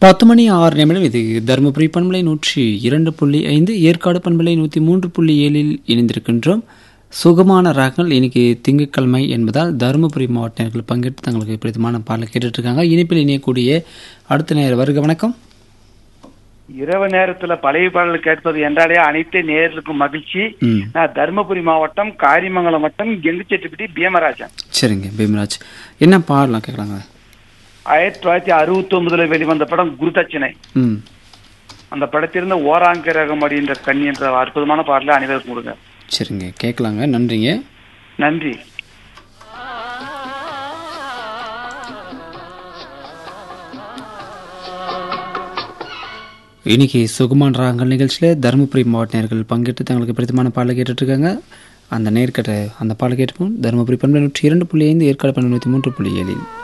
பத்து மணி ஆறு நிமிடம் இது தருமபுரி பண்பலை நூற்றி இரண்டு புள்ளி ஐந்து ஏற்காடு பண்பலை நூற்றி மூன்று புள்ளி ஏழில் இணைந்திருக்கின்றோம் சுகமான ராகங்கள் இன்னைக்கு திங்கட்கிழமை என்பதால் தருமபுரி மாவட்ட நேர்கள் பங்கேற்று தங்களுக்கு பிடித்தமான பாடலை கேட்டுட்டு இருக்காங்க இனிப்பில் இணையக்கூடிய அடுத்த நேர வருக வணக்கம் இரவு நேரத்துல பழைய பாடல் கேட்பது என்றாலே அனைத்து நேயர்களுக்கும் மகிழ்ச்சி ம் நான் தருமபுரி மாவட்டம் காரிமங்கலம் வட்டம் கெங்குச்செட்டிப்பட்டி பீமராஜன் சரிங்க பீமராஜ் என்ன பாடலாம் கேட்கலாங்க ஆயிரத்தி தொள்ளாயிரத்தி அறுபத்தி ஒன்பதுல வெளிவந்த படம் குருதட்சணை ம் அந்த படத்திலிருந்து ஓராங்கிரகம் அப்படின்ற கண்ணி என்ற அற்புதமான பாடலை அனைவருக்கும் கொடுங்க சரிங்க கேட்கலாங்க நன்றிங்க நன்றி இன்னைக்கு சுகுமான் ராகங்கள் நிகழ்ச்சியில் தருமபுரி மாவட்ட நேர்கள் பங்கேற்று தங்களுக்கு பிடித்தமான பாடலை கேட்டுட்டு இருக்காங்க அந்த நேர்கட்ட அந்த பாடலை கேட்டுப்போம் தருமபுரி பண்பலை நூற்றி இரண்டு புள்ளி ஐந்து ஏற்காடு பண்பலை நூற்றி மூன்று புள்ளி ஏழில்